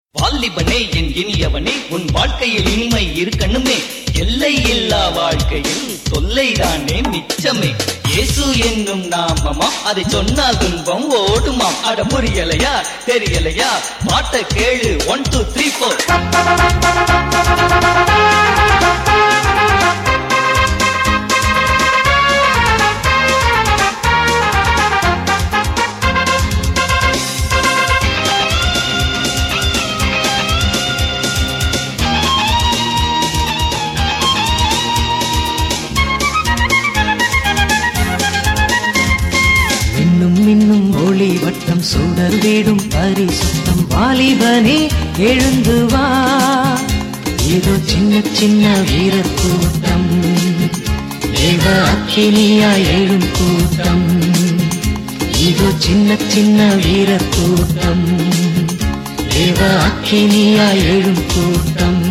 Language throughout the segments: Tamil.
வாலிபனே என் இனியவனே உன் வாழ்க்கையில் இனிமை இருக்கணுமே எல்லை இல்லா வாழ்க்கையில் தொல்லைதானே மிச்சமே இயேசு என்னும் நாமமா அதை சொன்னால் துன்பம் ஓடுமாம் அட புரியலையா தெரியலையா பாட்ட கேளு ஒன் டூ த்ரீ ஃபோர் மின்னும் மின்னும் ஒளி வட்டம் சுடர் வீடும் பரிசுத்தம் வாலிபனே எழுந்து வா இதோ சின்ன சின்ன வீரர் கூட்டம் தேவ அக்கினியா எழும் கூட்டம் இதோ சின்ன சின்ன வீரர் கூட்டம் தேவ அக்கினியா எழும் கூட்டம்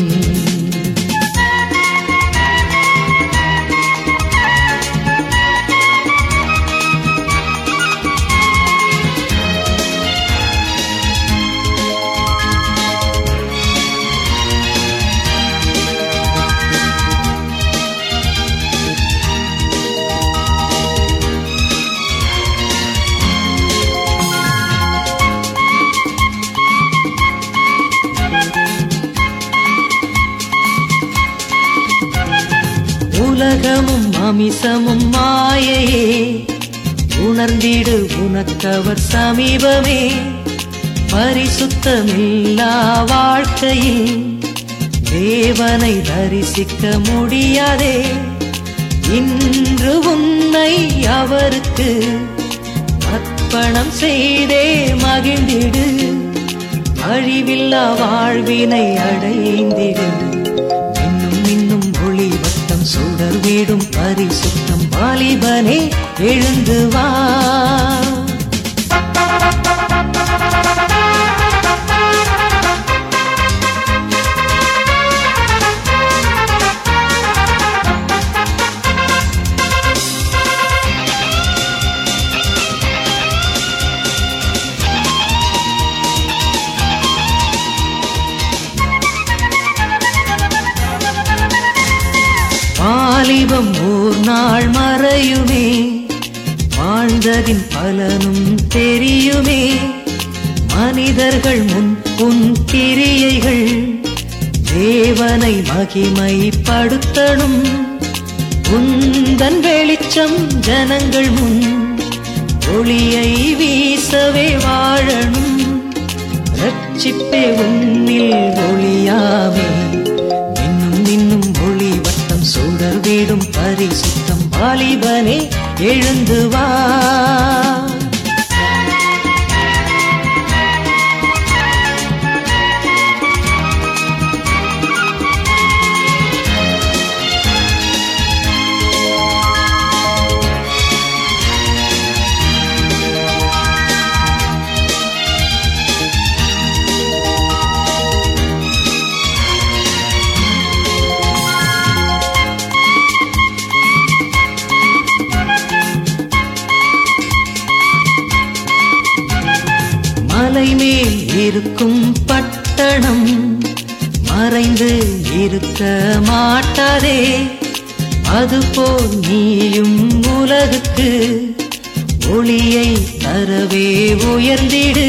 உலகமும் அமிசமும் மாயையே உணர்ந்திடு உனக்கவர் சமீபமே பரிசுத்தமில்லா வாழ்க்கையில் தேவனை தரிசிக்க முடியாதே இன்று உன்னை அவருக்கு அர்ப்பணம் செய்தே மகிழ்ந்திடு அழிவில்லா வாழ்வினை அடைந்திடு இன்னும் இன்னும் ஒளி வட்டம் சுடர் வீடும் பரிசுத்தம் வாலிபனே எழுந்து வா வாலிபம் ஓர் நாள் மறையுமே வாழ்ந்ததின் பலனும் தெரியுமே மனிதர்கள் முன் உன் கிரியைகள் தேவனை மகிமைப்படுத்தணும் உந்தன் வெளிச்சம் ஜனங்கள் முன் ஒளியை வீசவே வாழணும் ரட்சிப்பே உன்னில் ஒளியாவே இன்னும் இன்னும் ஒளி வட்டம் சுடர் வீடும் பரிசுத்தம் வாலிபனே எழுந்து வா மலை மேல் இருக்கும் பட்டணம் மறைந்து இருக்க மாட்டாதே அதுபோல் நீயும் உலகுக்கு ஒளியை தரவே உயர்ந்திடு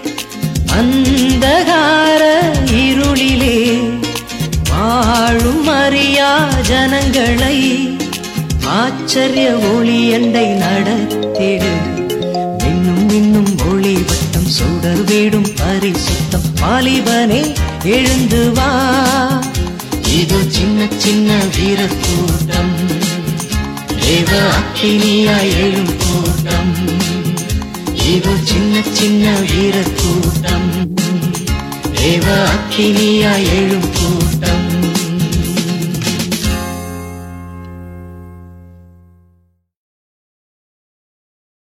அந்தகார இருளிலே வாழும் அறியா ஜனங்களை ஆச்சரிய ஒளி எண்டை நடத்திடு இன்னும் இன்னும் ஒளி வட்டம் சுடர் வீடும் பரிசுத்தம் வாலிபனே எழுந்து வா இது சின்ன சின்ன வீரர் கூட்டம் தேவ அக்கினியா எழும் கூட்டம் இது சின்ன சின்ன வீரர் கூட்டம் தேவ அக்கினியா எழும் கூட்டம்